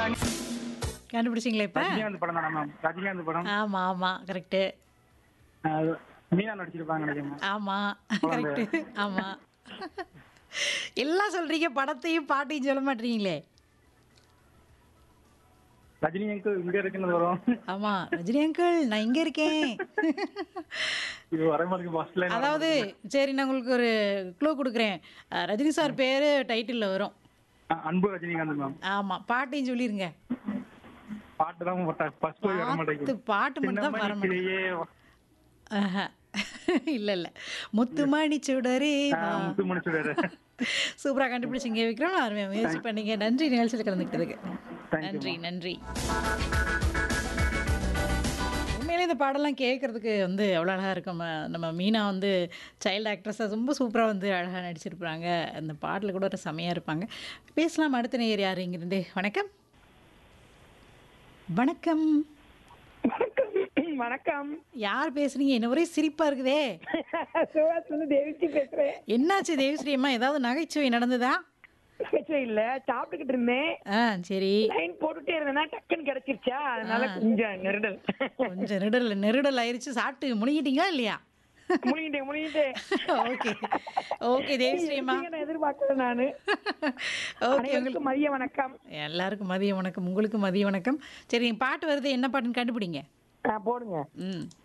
கண்டுபிடிச்சிங்களா இப்ப ரஜினிகாந்த் படம் தானே மேம் ரஜினிகாந்த் படம் ஆமா ஆமா கரெக்ட் அஹ், மீனா நடிச்சிருப்பாங்க நினைக்கிறேன் ஆமா கரெக்ட் ஆமா எல்லாம் சொல்றீங்க படத்தையும் பாட்டையும் சொல்ல மாட்டீங்களே ரஜினி அங்கிள் இங்க இருக்குன்னு வரும் ஆமா ரஜினி அங்கிள் நான் இங்க இருக்கேன் இது வர மாதிரி பஸ்ல அதாவது சரி நான் உங்களுக்கு ஒரு க்ளூ கொடுக்குறேன் அஹ், ரஜினி சார் பேரு டைட்டில்ல வரும் அன்பு ரஜினிகாந்த் மேம் ஆமா பாட்டையும் சொல்லிருங்க பாட்டு தான் ஃபர்ஸ்ட் போய் வர பாட்டு மாட்டேங்குது பாட்டு மட்டும் தான் வர மாட்டேங்குது சின்னமணிக்கிளியே, ஆஹா. இல்ல இல்ல முத்துமணி சுடரே வா. ஆஹ், முத்துமணி சுடர் சூப்பரா கண்டுபிடிச்சிங்க விக்ரம் அருமையா முயற்சி பண்ணீங்க நன்றி நிகழ்ச்சியில் கலந்துக்கிட்டதுக்கு Thank you, நன்றி நன்றி உண்மையிலே இந்த பாடலாம் கேட்கறதுக்கு வந்து எவ்வளோ அழகாக இருக்கும் ம- நம்ம மீனா வந்து சைல்டு ஆக்ட்ரஸாக ரொம்ப சூப்பராக வந்து அழகாக நடிச்சிருப்பாங்க அந்த பாட்டில் கூட ஒரு செமையாக இருப்பாங்க பேசலாம் அடுத்த நேயர் யார் இங்கிருந்து வணக்கம் வணக்கம் வணக்கம் யார் பேசுறீங்க என்ன ஒரே சிரிப்பாக இருக்குதே சுவாஸ் வந்து தேவிச்சி பேசுறேன் என்னாச்சு தேவிஸ்ரீ அம்மா ஏதாவது நகைச்சுவை நடந்ததா நகைச்சுவை இல்ல சாப்பிட்டுக்கிட்டு இருந்தேன் ஆ சரி லைன் போட்டுட்டே இருந்தேன்னா டக்குன்னு கிடைச்சிருச்சா அதனால கொஞ்சம் நெருடல் கொஞ்சம் நெருடல் நெருடல் ஆயிருச்சு சாப்பிட்டு முழுங்கிட்டீங்களா இல்லையா முழுங்கிட்டேன் முழுங்கிட்டேன் ஓகே ஓகே தேவிஸ்ரீ அம்மா நீங்க நான் எதிர்பார்க்கல நானு ஓகே உங்களுக்கு அனைவருக்கும் மதிய வணக்கம் எல்லாருக்கும் மதிய வணக்கம் உங்களுக்கு மதிய வணக்கம் சரி பாட்டு வருது என்ன பாட்டுன்னு கண்டுபிடிங்க ஆ, போடுங்க ம்